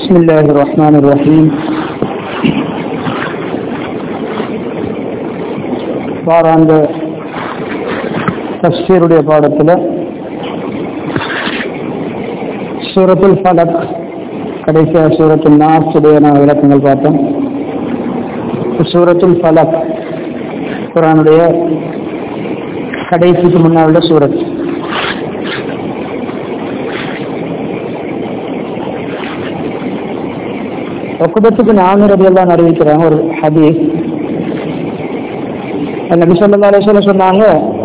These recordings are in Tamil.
بسم الله الرحمن الرحيم வாராந்த தஃசீருடைய பாடத்தில் சூரத்துல் ஃபலக் கடைசியாக சூரத்துல் நாஸுடைய நான் விளக்கங்கள் பார்த்தோம் சூரத்துல் ஃபலக் குரானுடைய கடைசிக்கு முன்னால் உள்ள சூரத் ஒக்குபத்துக்கு நானூறு எல்லாம் அறிவிக்கிறாங்க ஒரு ஹதீஸ் நபி சொல்லா அலிஸ்வல சொன்னாங்க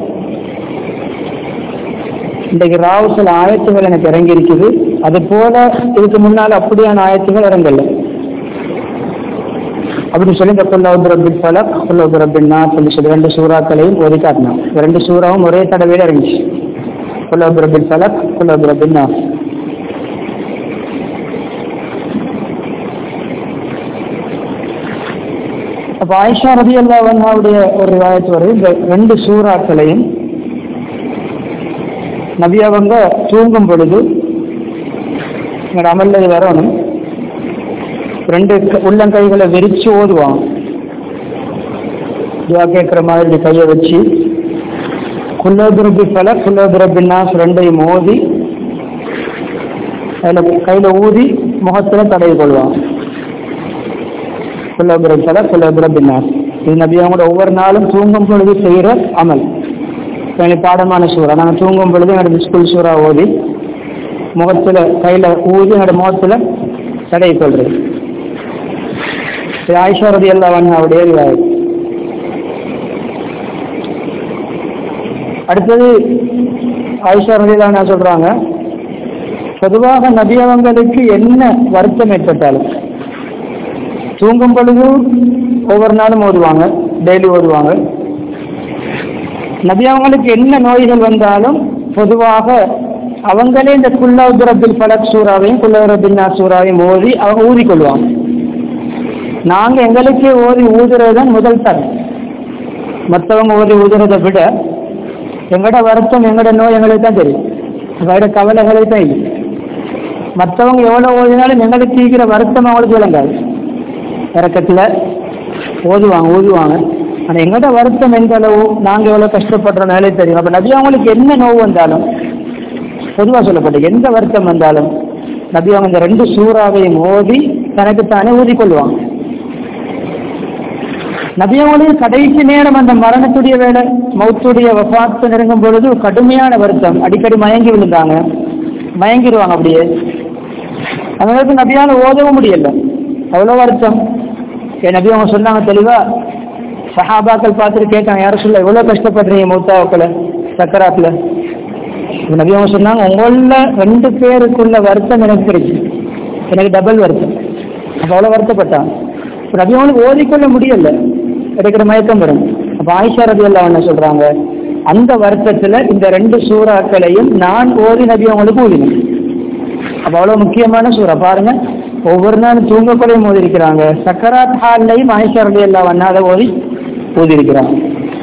இன்றைக்கு ராவு சில ஆயத்துகள் எனக்கு இறங்கி இருக்குது அது போல இதுக்கு முன்னால் அப்படியான ஆயத்துகள் இறங்கல அப்படின்னு சொல்லி இந்த கொல்லவுது ரப்பின் ஃபலக் கொல்லவுது ரப்பின் நாத் சொல்லி சொல்லி ரெண்டு சூறாக்களையும் ஓதி காட்டினான் ரெண்டு சூறாவும் ஒரே தடவையில் இறங்கிச்சு கொல்லவுது ரப்பின் ஃபலக் கொல்லவுது ரப்பின் நாத் அப்போ ஆயிஷா ரதி அல்லாவுடைய ஒரு ரிவாயத்து வருது இந்த ரெண்டு சூறாக்களையும் நபி அவங்க தூங்கும் பொழுது எங்களோட அமல்ல இது வரணும் ரெண்டு உள்ளங்கைகளை விரிச்சு ஓதுவாங்க துவா கேட்குற மாதிரி கையை வச்சு குல்லோதுரபி பல குல்லோதுரபின்னாஸ் ரெண்டையும் மோதி அதில் கையில் ஊதி முகத்தில் தடவி கொள்வாங்க குல்லபுரம் சல குல்லபுரம் பின்னாஸ் இது நபி அவங்களோட ஒவ்வொரு நாளும் தூங்கும் பொழுது செய்கிற அமல் எங்களுக்கு பாடமான சூறா நாங்கள் தூங்கும் பொழுது என்னோட ஸ்கூல் சூறா ஓதி முகத்தில் கையில் ஊதி என்னோட முகத்தில் தடை கொள்றது ஆயிஷா ரதி எல்லாம் அவருடைய ரிவாயத் அடுத்தது ஆயிஷா ரதி என்ன சொல்றாங்க பொதுவாக நபியவங்களுக்கு என்ன வருத்தம் ஏற்பட்டாலும் தூங்கும் பொழுது ஒவ்வொரு நாளும் ஓதுவாங்க டெய்லி ஓதுவாங்க நபி அவங்களுக்கு என்ன நோய்கள் வந்தாலும் பொதுவாக அவங்களே இந்த குல்லாவுரபில் பலக் சூறாவையும் குல்லாவுரபின்னா சூறாவையும் ஓதி அவங்க ஊதி கொள்வாங்க நாங்க எங்களுக்கே ஓதி ஊதுறது தான் முதல் தரம் மற்றவங்க ஓதி ஊதுறதை விட எங்களோட வருத்தம் எங்களோட நோய் எங்களுக்கு தான் தெரியும் வேற கவலைகளை தான் இல்லை மற்றவங்க எவ்வளோ ஓதினாலும் எங்களுக்கு தீக்கிற வருத்தம் அவங்களுக்கு விளங்காது இறக்கத்தில் ஓதுவாங்க ஓதுவாங்க ஆனால் எங்களோட வருத்தம் எந்த அளவு நாங்கள் எவ்வளோ கஷ்டப்படுற நிலை தெரியும் அப்போ நபி அவங்களுக்கு என்ன நோவு வந்தாலும் பொதுவாக சொல்லப்பட்ட எந்த வருத்தம் வந்தாலும் நபி அவங்க இந்த ரெண்டு சூறாவையும் ஓதி தனக்குத்தானே ஊதிக்கொள்வாங்க நபி அவங்களுக்கு கடைசி நேரம் அந்த மரணத்துடைய வேலை மௌத்துடைய வபாத்து நெருங்கும் பொழுது கடுமையான வருத்தம் அடிக்கடி மயங்கி விழுந்தாங்க மயங்கிடுவாங்க அப்படியே அந்த நபியால் ஓதவும் முடியல அவ்வளோ வருத்தம் என் நபி அவங்க சொன்னாங்க தெளிவா சஹாபாக்கள் பார்த்துட்டு கேட்டாங்க யாரும் சொல்ல எவ்வளோ கஷ்டப்படுறீங்க மூத்தாவுக்களை சக்கராத்தில் நபி அவங்க சொன்னாங்க உங்களில் ரெண்டு பேருக்குள்ள வருத்தம் எனக்கு கிடைச்சு எனக்கு டபுள் வருத்தம் அப்போ அவ்வளோ வருத்தப்பட்டான் நபி அவங்களுக்கு ஓதிக்கொள்ள முடியல கிடைக்கிற மயக்கம் வரும் அப்போ ஆயிஷா ரபி அல்லா என்ன சொல்கிறாங்க அந்த வருத்தத்தில் இந்த ரெண்டு சூறாக்களையும் நான் ஓதி நபி அவங்களுக்கு ஊதினேன் அப்போ அவ்வளோ முக்கியமான சூறா பாருங்க ஒவ்வொரு நாளும் தூங்கக்குறையும் ஓதி இருக்கிறாங்க சக்கராத் ஹால்லையும் ஆயிஷா ரலி அல்லா வண்ணாத ஓதி ஓதி இருக்கிறாங்க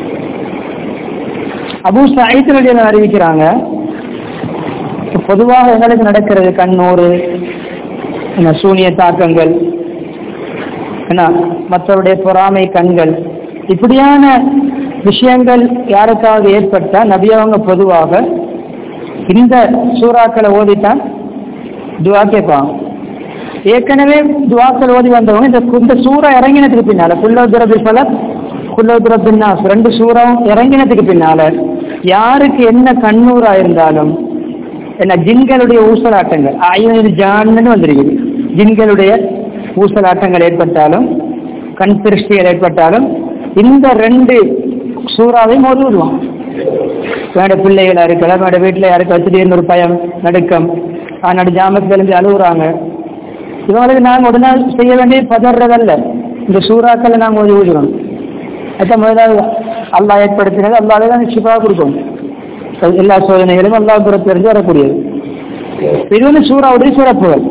அபு சாயித் ரலி அறிவிக்கிறாங்க பொதுவாக எங்களுக்கு நடக்கிறது கண்ணூறு என்ன சூனிய தாக்கங்கள் என்ன மற்றவருடைய பொறாமை கண்கள் இப்படியான விஷயங்கள் யாருக்காவது ஏற்பட்டால் நபியவங்க பொதுவாக இந்த சூறாக்களை ஓதித்தான் துவா கேட்பாங்க ஏற்கனவே துவாக்கள் ஓதி வந்தவங்க இந்த இந்த சூறா இறங்கினதுக்கு பின்னால குல்லோதுரபி பல குல்லோதுரபின்னா ரெண்டு சூறாவும் இறங்கினதுக்கு பின்னால யாருக்கு என்ன கண்ணூரா இருந்தாலும் என்ன ஜின்களுடைய ஊசலாட்டங்கள் ஐநூறு ஜான்னு வந்திருக்குது ஜின்களுடைய ஊசலாட்டங்கள் ஏற்பட்டாலும் கண் திருஷ்டிகள் ஏற்பட்டாலும் இந்த ரெண்டு சூறாவையும் ஓதி விடுவான் வேண்ட பிள்ளைகளா இருக்கலாம் வேண்ட வீட்டில் யாருக்கு திடீர்னு ஒரு பயம் நடுக்கம் நடு ஜாமத்தில் இருந்து அழுகுறாங்க இவங்களுக்கு நாங்கள் உடனே செய்ய வேண்டிய பதறதல்ல இந்த சூறாக்களை நாங்கள் ஓதி ஊதுறோம் அதான் முதலாவது அல்லா ஏற்படுத்தினது அல்லாவே தான் சிபா கொடுக்கும் எல்லா சோதனைகளும் அல்லா புறத்திலிருந்து வரக்கூடியது இது வந்து சூறாவுடைய சிறப்புகள்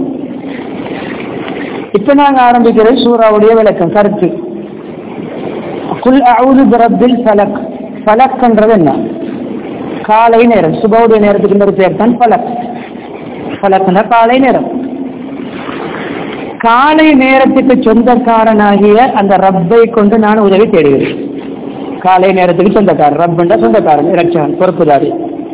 இப்ப நாங்கள் ஆரம்பிக்கிறது சூறாவுடைய விளக்கம் கருத்து குல் அவுது பிரபில் ஃபலக் ஃபலக்ன்றது என்ன காலை நேரம் சுபவுடைய நேரத்துக்கு இன்னொரு பேர் தான் ஃபலக் ஃபலக்னா காலை நேரம் காலை நேரத்துக்கு சொந்தக்காரனாகிய அந்த ரப்பை கொண்டு நான் உதவி தேடுகிறேன் காலை நேரத்துக்கு சொந்தக்காரன் ரப் என்ற சொந்தக்காரன் இரட்சகன் பொறுப்புதாரி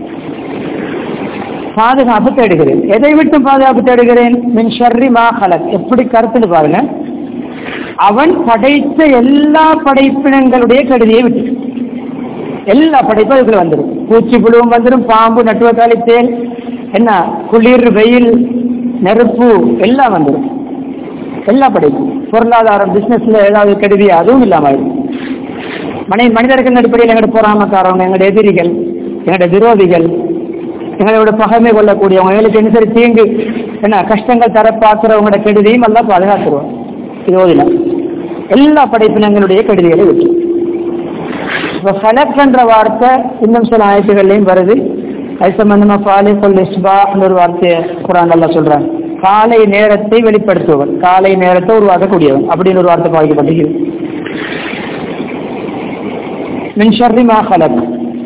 பாதுகாப்பு தேடுகிறேன் எதை விட்டு பாதுகாப்பு தேடுகிறேன் மின் ஷர்ரி மா ஹலக் எப்படி கருத்துன்னு பாருங்க அவன் படைத்த எல்லா படைப்பினங்களுடைய கருதியை விட்டு எல்லா படைப்பும் அதுக்குள்ள வந்துடும் பூச்சி புழுவும் வந்துடும் பாம்பு நட்டுவத்தாலி தேல் என்ன குளிர் வெயில் நெருப்பு எல்லாம் வந்துடும் எல்லா படைப்பும் பொருளாதாரம் பிசினஸ்ல ஏதாவது கெடுதி அதுவும் இல்லாம ஆயிடும் மனித மனிதர்கள் அடிப்படையில் எங்கட பொறாமக்காரவங்க எங்களுடைய எதிரிகள் எங்களுடைய விரோதிகள் எங்களோட பகைமை கொள்ளக்கூடியவங்க எங்களுக்கு என்ன சரி தீங்கு என்ன கஷ்டங்கள் தர பார்க்கிறவங்களோட கெடுதியும் எல்லாம் பாதுகாத்துருவோம் இது ஓதினா எல்லா படைப்பினங்களுடைய கெடுதிகளை விட்டு இப்போ ஃபலக் என்ற வார்த்தை இன்னும் சில ஆயத்துகள்லையும் வருது அது சம்பந்தமா பாலி கொல் இஸ்பா ஒரு வார்த்தையை குரான் எல்லாம் சொல்றாங்க காலை நேரத்தை வெளிப்படுத்துவன் காலை நேரத்தை உருவாக்கக்கூடியவன் அப்படின்னு ஒரு வார்த்தை பாதிக்கப்பட்டிருக்கு மின் ஷர்ரி மா ஃபலக்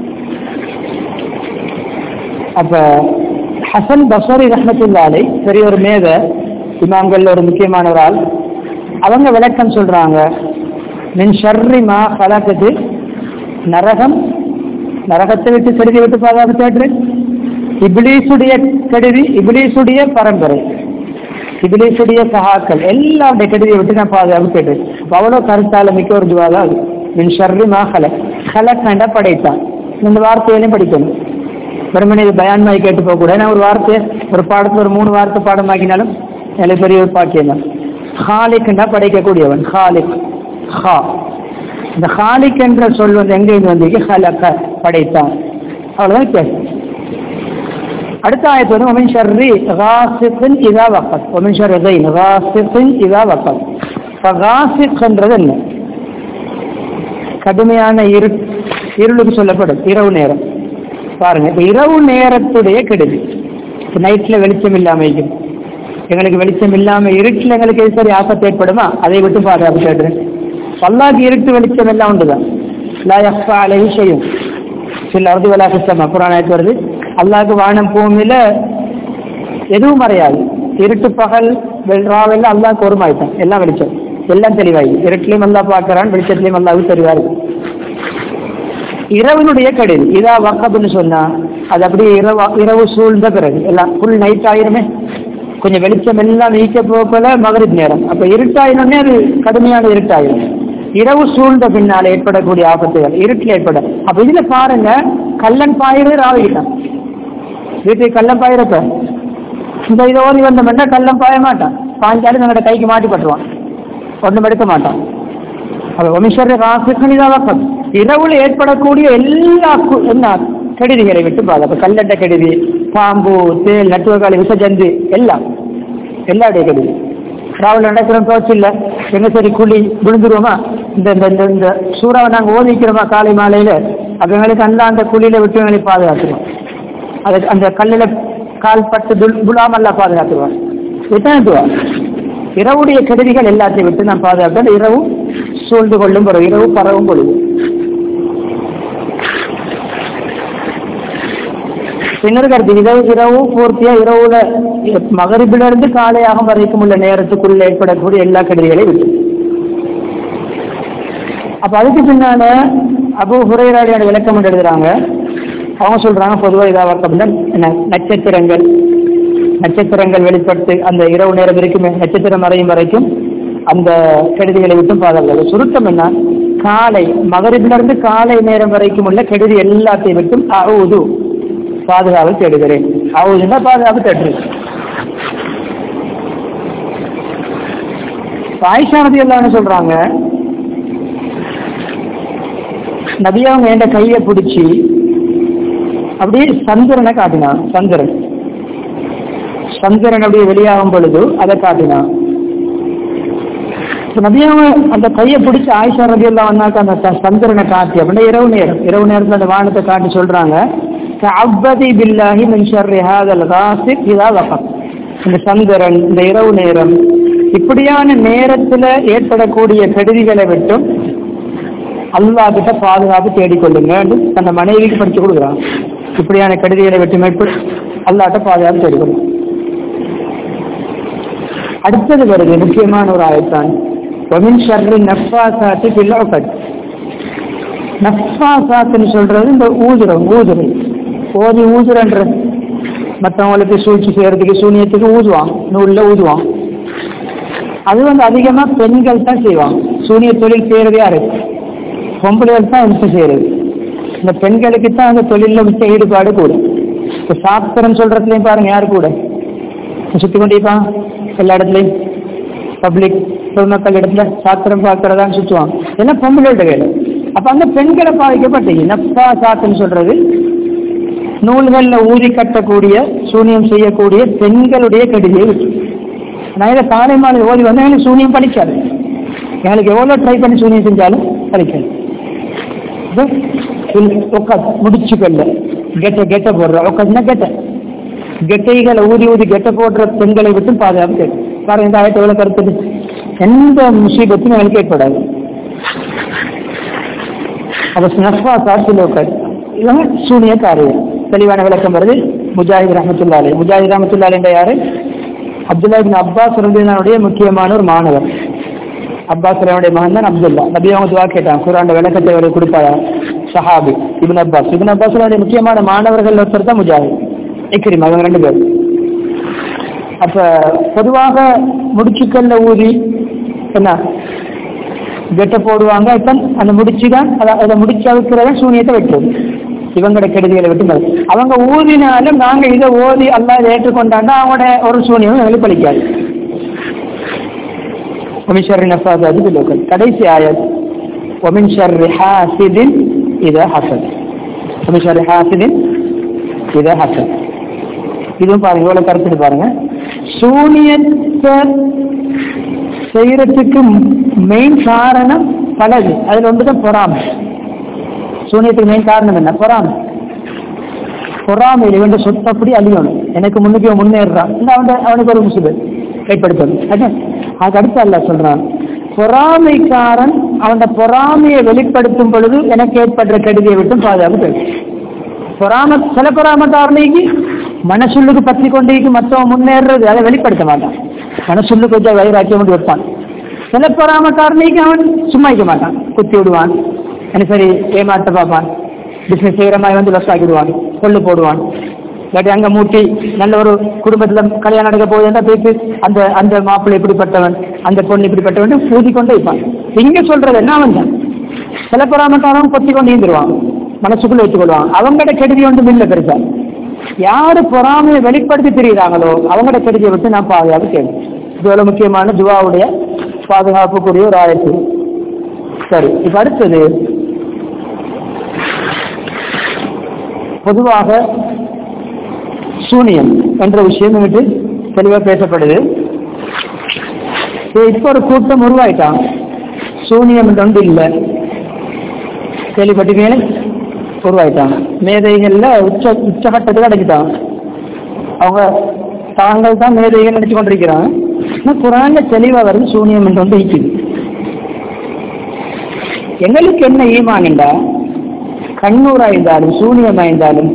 அப்ப ஹசன் பசரி ரஹமத்துல்லாலை பெரிய ஒரு மேத இமாம்கள் ஒரு முக்கியமான ஒரு ஆள் அவங்க விளக்கம் சொல்றாங்க மின் ஷர்ரி மா ஃபலக்குது நரகம் நரகத்தை விட்டு கெடுதி விட்டு பாதுகாப்பு தேடுறு இபிலீசுடைய கெடுதி இபிலீசுடைய பரம்பரை இபிலீசுடைய சகாக்கள் எல்லாருடைய கெடுதியை விட்டு நான் பாதுகாப்பு தேடுறேன் அவ்வளோ கருத்தால மிக்க ஒரு துவாதான் அது மின் ஷர்ரி மா ஹலக் ஹலக் கண்ட படைத்தான் இந்த வார்த்தையிலையும் படிக்கணும் வெறுமனே இது பயான்மாய் கேட்டு போக கூட நான் ஒரு வார்த்தை ஒரு பாடத்துல ஒரு மூணு வார்த்தை பாடமாக்கினாலும் எனக்கு பெரிய ஒரு பாக்கியம் தான் ஹாலிக்னா படைக்கக்கூடியவன் ஹாலிக் ஹா இந்த ஹாலிக் என்ற சொல் வந்து எங்க இருந்து வந்தீங்க ஹலக்க படைத்தான் அவ்வளவுதான் வித்தியாசம் அடுத்த ஆயத்து வந்து ஒமின் ஷர்ரி ராசிஃபின் இதா வக்கத் ஒமின் ஷர்ரி கைன் ராசிஃபின் இதா வக்கத் இப்போ ராசிஃப்ன்றது என்ன கடுமையான இரு இருளுக்கு சொல்லப்படும் இரவு நேரம் பாருங்க இப்ப இரவு நேரத்துடைய கெடுதி இப்போ நைட்ல வெளிச்சம் இல்லாம இருக்கும் எங்களுக்கு வெளிச்சம் இல்லாம இருட்டில் எங்களுக்கு எது சரி ஆபத்து ஏற்படுமா அதை விட்டு பாதுகாப்பு கேட்டுறேன் அல்லாஹ்க்கு இருட்டு வெளிச்சம் எல்லாம் உண்டுதான் லா யஃபா அலைஹி ஷையும் சில அறுதி வலா சிஸ்டம் புராணத்து வருது அல்லாஹ்க்கு வானம் பூமியில எதுவும் மறையாது இருட்டு பகல் ராவெல்லாம் அல்லாஹ்க்கு ஒரு மாய்த்தான் எல்லாம் வெளிச்சம் எல்லாம் தெளிவாயி இருட்டிலையும் அல்லா பார்க்கறான் வெளிச்சத்திலையும் அல்லாஹ்வுக்கு தெளிவா இருக்கு இரவினுடைய கடில் இதா வக்கப்னு சொன்னா அது அப்படியே இரவு இரவு சூழ்ந்த பிறகு எல்லாம் ஃபுல் நைட் ஆயிருமே கொஞ்சம் வெளிச்சம் எல்லாம் நீக்க போகல மகரிப் நேரம் அப்ப இருட்டாயினே அது கடுமையான இருட்டாயிரும் இரவு சூழ்ந்த பின்னால் ஏற்படக்கூடிய ஆபத்துகள் இருட்டில் ஏற்பட அப்ப இதுல பாருங்க கல்லன் பாயிரு ராவிட்டான் வீட்டுக்கு கள்ளம் பாயிரப்ப இந்த இதை ஓதி வந்தோம்னா கள்ளம் பாய மாட்டான் பாஞ்சாலும் எங்களோட கைக்கு மாட்டி பட்டுருவான் ஒன்றும் எடுக்க மாட்டான் அது ஒமிஷர் ராசிக்கணிதாக்கம் இரவுல ஏற்படக்கூடிய எல்லா கு- என்ன கெடுதிகளை விட்டு பாது அப்ப கல்லட்ட கெடுதி பாம்பு தேல் நட்டுவக்காளி விசஜந்து எல்லாம் எல்லாருடைய கெடுதி ராவில் நடக்கிறோம் தோச்சு இல்லை எங்க சரி குழி விழுந்துருவோமா இந்த இந்த இந்த இந்த சூறாவை நாங்கள் ஓதிக்கிறோமா காலை மாலையில அப்ப எங்களுக்கு அந்த அந்த குழியில விட்டு எங்களை பாதுகாத்துருவோம் அது அந்த கல்லில் கால் பட்டு துல் புலாமல்லா பாதுகாத்துருவோம் இதுதான் இதுவா இரவுடைய கெடுதிகள் எல்லாத்தையும் விட்டு நான் பாதுகாத்தேன் இரவு சூழ்ந்து கொள்ளும் பொழுது இரவு பரவும் பொழுது இன்னொரு கருத்து இரவு இரவு பூர்த்தியா இரவுல மகரிபில இருந்து காலையாகும் வரைக்கும் உள்ள நேரத்துக்குள்ள ஏற்படக்கூடிய எல்லா கெடுதிகளையும் விட்டு அப்ப அதுக்கு பின்னால அபு ஹுரைராடியோட விளக்கம் என்று எழுதுறாங்க அவங்க சொல்றாங்க பொதுவாக இதாக அப்படின்னா என்ன நட்சத்திரங்கள் நட்சத்திரங்கள் வெளிப்பட்டு அந்த இரவு நேரம் வரைக்கும் நட்சத்திரம் மறையும் வரைக்கும் அந்த கெடுதிகளை விட்டும் பாதுகாக்கிறது சுருக்கம் என்ன காலை மகரிபில இருந்து காலை நேரம் வரைக்கும் உள்ள கெடுதி எல்லாத்தையும் விட்டும் அவுது பாதுகாப்பு தேடுகிறேன் அவுதுன்னா பாதுகாப்பு தேடுறது ஆயிஷா ரதி எல்லாம்னு சொல்றாங்க நபி அவங்க என் கையை பிடிச்சி அப்படியே சந்திரனை காட்டினான் சந்திரன் சந்திரன் அப்படியே வெளியாகும் பொழுது அதை காட்டினான் இப்ப நபி அவங்க அந்த கையை பிடிச்சி ஆயிஷா ரதி எல்லாம் வந்தாக்க அந்த ச- சந்திரனை காட்டி அப்படின்னா இரவு நேரம் இரவு நேரத்தில் அந்த வானத்தை காட்டி சொல்றாங்க அப்பதி பில்லாஹி மின் ஷர்ரி ஹாதல் காசிப் இதா வகம் இந்த சந்திரன் இந்த இரவு நேரம் இப்படியான நேரத்துல ஏற்படக்கூடிய கெடுதிகளை விட்டும் அல்லாஹ் கிட்ட பாதுகாப்பு தேடிக்கொள்ளுங்க தன்னை மனைவிக்கு படிச்சு கொடுக்குறான் இப்படியான கெடுதிகளை விட்டு மேற்பட்டு அல்லாட்ட பாதுகாப்பு தேடிக்கொள்ளும் அடுத்தது வருது முக்கியமான ஒரு ஆயத்தான் ஒமின் ஷர்ரி நஃபாசாத்தி பில்லோகட் நஃபாசாத்துன்னு சொல்றது இந்த ஊதுரம் ஊதுரை ஓதி ஊதுரன்றது மற்றவங்களுக்கு சூழ்ச்சி செய்யறதுக்கு சூனியத்துக்கு ஊதுவான் நூல்ல ஊதுவான் அது வந்து அதிகமா பெண்கள் தான் செய்வாங்க சூனிய தொழில் செய்யறது யாரு பொம்பளைகள் தான் எடுத்து செய்யறது இந்த பெண்களுக்கு தான் அந்த தொழில மிச்ச ஈடுபாடு கூட இப்ப சாஸ்திரம் சொல்றதுலயும் பாருங்க யாரு கூட சுத்தி கொண்டிருப்பான் எல்லா இடத்துலயும் பப்ளிக் பொதுமக்கள் இடத்துல சாஸ்திரம் பார்க்கறதான்னு சுற்றுவாங்க எல்லாம் பொம்பளையோட வேலை அப்ப அந்த பெண்களை பாதிக்கப்பட்டீங்க நப்பா சாத்துன்னு சொல்றது நூல்கள்ல ஊதி கட்டக்கூடிய சூனியம் செய்யக்கூடிய பெண்களுடைய கடிதையை விட்டு நான் இதை காலை மாலை ஓதி வந்து எனக்கு சூனியம் பலிக்காது எங்களுக்கு எவ்வளவு ட்ரை பண்ணி சூனியம் செஞ்சாலும் பலிக்காது உட்காந்து முடிச்சுக்கல்ல கெட்ட கெட்ட போடுற உட்காந்துனா கெட்ட கெட்டைகளை ஊதி ஊதி கெட்ட போடுற பெண்களை விட்டு பாதுகாப்பு பாருங்க இந்த ஆயத்தை எவ்வளவு கருத்து எந்த முசீபத்தும் எங்களுக்கு ஏற்படாது அப்ப நஃபா சாட்சியில் உட்காது இவங்க சூனிய காரியம் தெளிவான விளக்கம் வருது முஜாஹித் ரஹமத்துல்லாலே முஜாஹித் ரஹமத்துல்லாலே என்ற யாரு அப்துல்லா பின் அப்பாஸ் ரபினுடைய முக்கியமான ஒரு மாணவர் அப்பாஸ் ரவனுடைய மகன் தான் அப்துல்லா நபி அவங்க துவா கேட்டான் குரான் விளக்கத்தை அவர் கொடுப்பாரா சஹாபி இபின் அப்பாஸ் இபின் அப்பாஸ் முக்கியமான மாணவர்கள் ஒருத்தர் தான் முஜாஹித் இக்ரிம் அவங்க ரெண்டு பேர் அப்ப பொதுவாக முடிச்சுக்கல்ல ஊதி என்ன கெட்ட போடுவாங்க இப்ப அந்த முடிச்சு தான் அதை முடிச்சு அவுக்கிறத சூனியத்தை வெட்டுறது இவங்களோட கெடுதிகளை விட்டு அவங்க ஊதினாலும் நாங்க இதை ஓதி அல்லா இதை ஏற்றுக்கொண்டாண்டா அவங்களோட ஒரு சூனியம் எங்களுக்கு பலிக்காது ஒமிஷர் நஃபாதாது பிலோக்கல் கடைசி ஆயத் ஒமின் ஷர்ரி ஹாசிதின் இத ஹசன் ஒமிஷர் ஹாசிதின் இத ஹசன் இதுவும் பாருங்க இவ்வளவு கருத்துட்டு பாருங்க சூனியத்தை செய்யறதுக்கு மெயின் காரணம் பலது அதுல ஒன்றுதான் பொறாமை சூனியத்துக்கு மெயின் காரணம் என்ன பொறாமை பொறாமையில் இவன் சொத்தப்படி அழியணும் எனக்கு முன்னுக்கு முன்னேறான் அவன் அவனுக்கு ஒரு முசுபு கைப்படுத்தணும் அதுக்கு அடுத்து அல்ல சொல்றான் பொறாமைக்காரன் அவன் பொறாமையை வெளிப்படுத்தும் பொழுது எனக்கு ஏற்படுற கெடுதியை விட்டும் பாதுகாப்பு பொறாம சில பொறாமக்காரனைக்கு மனசுள்ளுக்கு பற்றி கொண்டிருக்கு மற்றவன் முன்னேறது அதை வெளிப்படுத்த மாட்டான் மனசுள்ளு கொஞ்சம் வைராக்கியம் கொண்டு வைப்பான் சில பொறாமக்காரனைக்கு அவன் சும்மா வைக்க மாட்டான் குத்தி விடுவான் என்ன சரி ஏமாத்த பார்ப்பான் பிசினஸ் செய்கிற மாதிரி வந்து லஸ் ஆக்கிடுவான் கொள்ளு போடுவான் இல்லாட்டி அங்க மூட்டி நல்ல ஒரு குடும்பத்துல கல்யாணம் நடக்க போகுதுன்னா பேசி அந்த அந்த மாப்பிள்ளை இப்படிப்பட்டவன் அந்த பொண்ணு இப்படிப்பட்டவன் ஊதி கொண்டு வைப்பான் இங்க சொல்றது என்ன அவன் தான் சில பொறாமக்காரன் கொத்தி கொண்டு இருந்துருவான் மனசுக்குள்ள வச்சுக்கொள்வான் அவங்களோட கெடுதி ஒன்றும் இல்லை பெருசா யாரு பொறாமையை வெளிப்படுத்தி தெரியுறாங்களோ அவங்களோட கெடுதியை விட்டு நான் பாதுகாப்பு கேள்வி இது ஒரு முக்கியமான துவாவுடைய பாதுகாப்புக்குரிய ஒரு ஆயத்து சரி இப்ப அடுத்தது பொதுவாக சூனியம் என்ற விஷயம் இங்கிட்டு தெளிவாக பேசப்படுது இப்போ ஒரு கூட்டம் உருவாயிட்டான் சூனியம் ஒன்று இல்லை கேள்விப்பட்டீங்களே உருவாயிட்டாங்க மேதைகள்ல உச்ச உச்சகட்டத்துக்கு அடைஞ்சிட்டாங்க அவங்க தாங்கள் தான் மேதைகள் நினைச்சு கொண்டிருக்கிறாங்க ஆனால் குரான்ல தெளிவா வருது சூனியம் என்று ஒன்று இருக்குது எங்களுக்கு என்ன ஈமான்டா கண்ணூராயிருந்தாலும் சூனியமாயிருந்தாலும்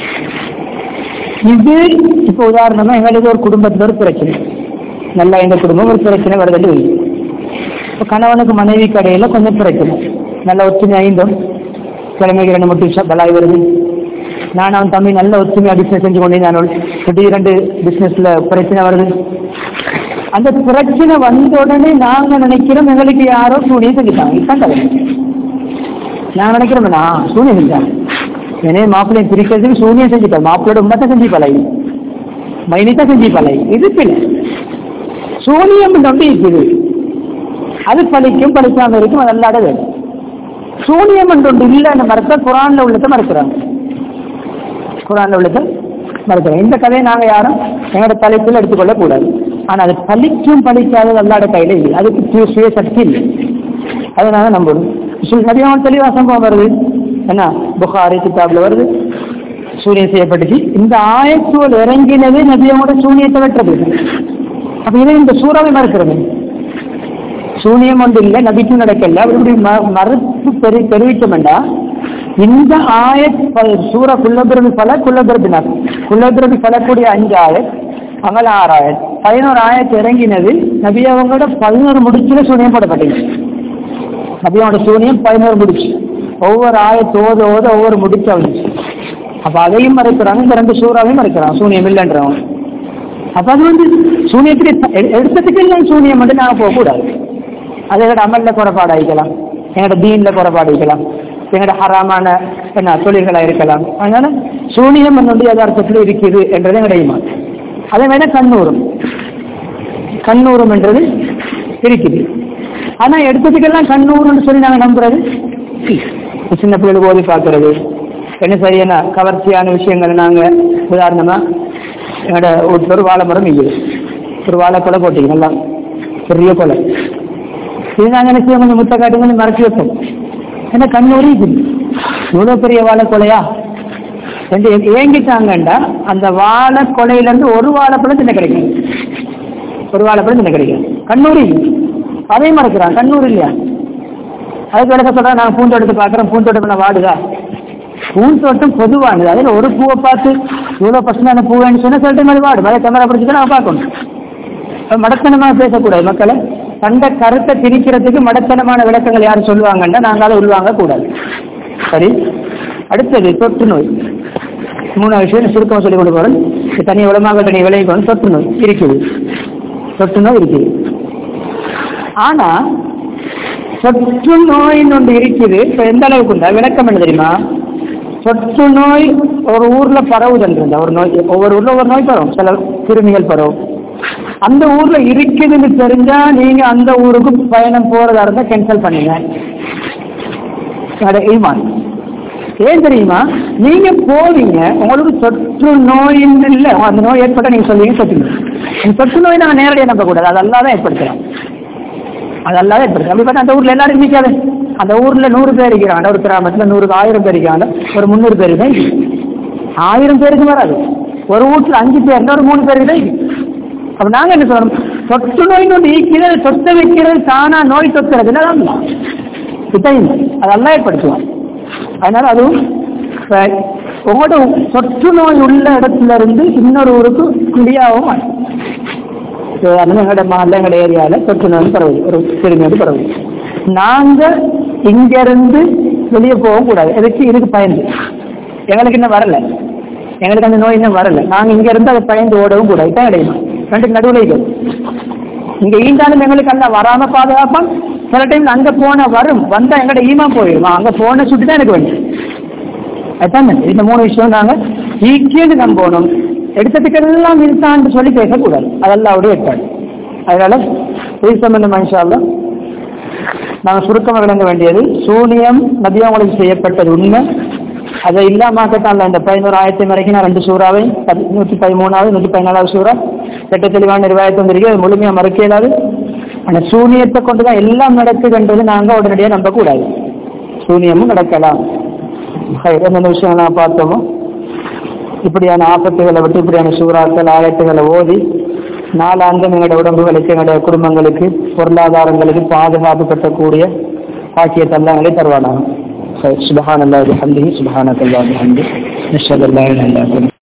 இது இப்ப உதாரணமா எங்களுக்கு ஒரு குடும்பத்துல ஒரு பிரச்சனை நல்லா எங்க குடும்பம் ஒரு பிரச்சனை வருதுன்னு வை. இப்ப கணவனுக்கு மனைவி கடையில கொஞ்சம் பிரச்சனை நல்ல ஒற்றுமை ஐந்தும் கிழமைக்கு ரெண்டு மட்டும் பலாய் வருது நான் அவன் தம்பி நல்ல ஒற்றுமையா பிசினஸ் செஞ்சு கொண்டிருந்தான் திடீரெண்டு பிசினஸ்ல பிரச்சனை வருது அந்த பிரச்சனை வந்த உடனே நாங்க நினைக்கிறோம் எங்களுக்கு யாரோ சூனியம் செஞ்சுட்டாங்க இதுதான் கதை நான் நினைக்கிறோம் நான் சூனியம் செஞ்சாங்க எனவே மாப்பிள்ளையை பிரிக்கிறதுக்கு சூனியம் செஞ்சுட்டேன் மாப்பிள்ளோட உண்மை செஞ்சு பலை மைனிட்டா செஞ்சு பலை இது பிள்ளை சூனியம் நம்பி இருக்குது அது பலிக்கும் பலிக்காம இருக்கும் அது அல்லாட வேணும் சூனியம் என்று ஒன்று இல்லைன்னு மறுத்த குரான்ல உள்ளதை மறுக்கிறாங்க குரான்ல உள்ளதை மறுக்கிறாங்க இந்த கதையை நாங்க யாரும் எங்களோட தலைப்பில் எடுத்துக்கொள்ள கூடாது ஆனா அது பலிக்கும் பலிக்காதது அல்லாட கையில இல்லை அதுக்கு சு- சுய சக்தி இல்லை அதை நாங்க நம்பணும் சரியான தெளிவா சம்பவம் வருது என்ன புகாரி கிதாப்ல வருது சூனியம் செய்யப்பட்டுச்சு இந்த ஆயத்தூல் இறங்கினது நபியோட சூனியத்தை வெட்டுறது அப்ப இதை இந்த சூறாவை மறுக்கிறது சூனியம் ஒன்று இல்லை நபிக்கும் நடக்கல அப்படி ம- மறுப்பு பெரு தெரிவிச்சோம்டா இந்த ஆயத் ப- சூரா குல்லபிரபி பல குல்லபிரபினார் குல்லபிரபி பலக்கூடிய அஞ்சு ஆயத் அங்கே ஆறு ஆயத் பதினோரு ஆயத்து இறங்கினது நபி அவங்களோட பதினோரு முடிச்சுல சூனியம் போடப்பட்டது நபியோட சூனியம் பதினோரு முடிச்சு ஒவ்வொரு ஆயத்து ஓத ஓத ஒவ்வொரு முடிச்சு வந்துச்சு அப்ப அதையும் மறைக்கிறாங்க இந்த ரெண்டு சூறாவையும் மறைக்கிறாங்க சூனியம் இல்லைன்றவங்க அப்ப அது வந்து சூனியத்துக்கு எ- எடுத்ததுக்கு இல்லை சூனியம் மட்டும் நாங்கள் போகக்கூடாது அது எங்களோட அமல்ல குறைபாடு ஆகிக்கலாம் எங்களோட தீன்ல குறைபாடு ஆகிக்கலாம் எங்களோட ஹராமான என்ன தொழில்களா இருக்கலாம் அதனால சூனியம் என்னுடைய யதார்த்தத்தில் இருக்குது என்றது எங்களுடைய ஈமான் அதை விட கண்ணூரும் கண்ணூரும் என்றது இருக்குது ஆனா எடுத்ததுக்கெல்லாம் கண்ணூருன்னு சொல்லி நாங்க நம்புறது இல்ல. சின்ன பிள்ளைகள் ஓதி பார்க்கறது என்ன சரியான கவர்ச்சியான விஷயங்களை நாங்க உதாரணமா எங்களோட வீட்டுல ஒரு வாழை மரம் இருக்குது ஒரு வாழை கொலை போட்டீங்க நல்லா பெரிய கொலை இது நாங்க என்ன செய்வோம் கொஞ்சம் முட்டை காட்டி கொஞ்சம் மறைச்சி வைப்போம் ஏன்னா கண்ணூரி இருக்குது இவ்வளவு பெரிய வாழை கொலையா ரெண்டு ஏ- ஏங்கிட்டாங்கண்டா அந்த வாழை கொலையில இருந்து ஒரு வாழைப்பழம் தின்ன கிடைக்கும் ஒரு வாழைப்பழம் தின்ன கிடைக்கும் கண்ணூரி அதையும் மறைக்கிறான் கண்ணூர் இல்லையா அதுக்கு விளக்க சொல்றேன் நான் பூந்தோட்டத்தை பார்க்குறேன் பூந்தோட்டம் என்ன வாடுதா பூந்தோட்டம் பொதுவானது அதில் ஒரு பூவை பார்த்து இவ்வளோ பர்சனான பூவேன்னு சொன்னா சில டைம் அது வாடு மழை கேமரா பிடிச்சிட்டு நான் பார்க்கணும் அப்ப மடத்தனமா பேசக்கூடாது மக்களை கண்ட கருத்தை திணிக்கிறதுக்கு மடத்தனமான விளக்கங்கள் யாரும் சொல்லுவாங்கன்னா நாங்கள் அதை உள்வாங்க கூடாது சரி அடுத்தது தொற்று நோய் மூணாவது விஷயம் சுருக்கமாக சொல்லிக் கொண்டு போறேன் இது தனி உலமாக தனி விளைவிக்கணும் தொற்று நோய் இருக்குது தொற்று நோய் இருக்குது ஆனா தொற்று நோயின்னு ஒன்று இருக்குது இப்ப எந்த அளவுக்கு உண்டா விளக்கம் என்ன தெரியுமா தொற்று நோய் ஒரு ஊர்ல பரவுதல் இருந்தா ஒரு நோய் ஒவ்வொரு ஊர்ல ஒவ்வொரு நோய் பரவும் சில கிருமிகள் பரவும் அந்த ஊர்ல இருக்குதுன்னு தெரிஞ்சா நீங்க அந்த ஊருக்கு பயணம் போறதா இருந்தா கேன்சல் பண்ணுங்க அது ஈமான் ஏன் தெரியுமா நீங்க போவீங்க உங்களுக்கு தொற்று நோயின்னு இல்லை அந்த நோய் ஏற்பட்ட நீங்க சொல்லுவீங்க தொற்று நோய் இந்த தொற்று நோய் நாங்கள் நேரடியாக நம்பக்கூடாது அது அல்லாதான் ஏற்படுத்துறோம் அது அல்லாத ஏற்படுத்தும் அப்படி பார்த்தா அந்த ஊர்ல எல்லாரும் நிற்காது அந்த ஊர்ல நூறு பேர் இருக்கிறாங்க ஒரு கிராமத்துல நூறு ஆயிரம் பேர் இருக்காங்க ஒரு முந்நூறு பேர் தான் இருக்கு. ஆயிரம் பேருக்கு வராது ஒரு வீட்டுல அஞ்சு பேர் ஒரு மூணு பேருக்கு தான் இருக்கு. அப்ப நாங்க என்ன சொல்றோம் தொற்று நோய் ஒன்று ஈக்கிறது தொத்த வைக்கிறது தானா நோய் தொத்துறது இல்லை அதான் இதையும் அதெல்லாம் ஏற்படுத்துவோம் அதனால அதுவும் இப்ப உங்களோட தொற்று நோய் உள்ள இடத்துல இருந்து இன்னொரு ஊருக்கு குடியாகவும் மாட்டோம் அதனால எங்களோட மாநில எங்களோட ஏரியாவில் தொற்று நோய் பரவுது ஒரு கிருமியோடு பரவுது நாங்க இங்க இருந்து வெளியே போகவும் கூடாது எதுக்கு இதுக்கு பயந்து எங்களுக்கு இன்னும் வரல எங்களுக்கு அந்த நோய் இன்னும் வரல நாங்க இங்க இருந்து அதை பயந்து ஓடவும் கூடாது தான் கிடையாது ரெண்டு நடுவில் இது இங்க ஈண்டாலும் எங்களுக்கு அல்ல வராம பாதுகாப்பான் சில டைம் அங்க போன வரும் வந்தா எங்கட ஈமா போயிடும் அங்க போன சுட்டு தான் எனக்கு வேணும் அதான் இந்த மூணு விஷயம் நாங்க ஈக்கியது நம்பணும் எடுத்ததுக்கெல்லாம் இருக்கான்னு சொல்லி பேசக்கூடாது அதெல்லாம் அவருடைய ஏற்பாடு அதனால இது சம்பந்தம் மனுஷால நாங்கள் சுருக்கமாக விளங்க வேண்டியது சூனியம் நபியாவங்களுக்கு செய்யப்பட்டது உண்மை அதை இல்லாமக்கத்தான் இந்த பதினோரு ஆயிரத்தி வரைக்கும் நான் ரெண்டு சூறாவை பதி- நூற்றி பதிமூணாவது நூற்றி பதினாலாவது சூறா திட்ட தெளிவான நிர்வாகத்தை வந்திருக்கு அது முழுமையாக மறுக்க இயலாது ஆனால் சூனியத்தை கொண்டு தான் எல்லாம் நடக்குதுன்றது நாங்கள் உடனடியாக நம்பக்கூடாது சூனியமும் நடக்கலாம் ஹை, என்னென்ன விஷயம் நான் பார்த்தோமோ இப்படியான ஆபத்துகளை விட்டு இப்படியான சூறாக்கள் ஆயத்துகளை ஓதி நாலாண்டும் எங்களுடைய உடம்புகளுக்கு எங்களுடைய குடும்பங்களுக்கு பொருளாதாரங்களுக்கு பாதுகாப்பு கட்டக்கூடிய பாக்கியத்தெல்லாம் எங்களை தருவானாங்க சுபஹான் அல்லாஹ் பிஹம்திஹி சுபஹானக அல்லாஹ் பிஹம்திஹி நஷ்ஹது அல்லா இலாஹா இல்லா அன்த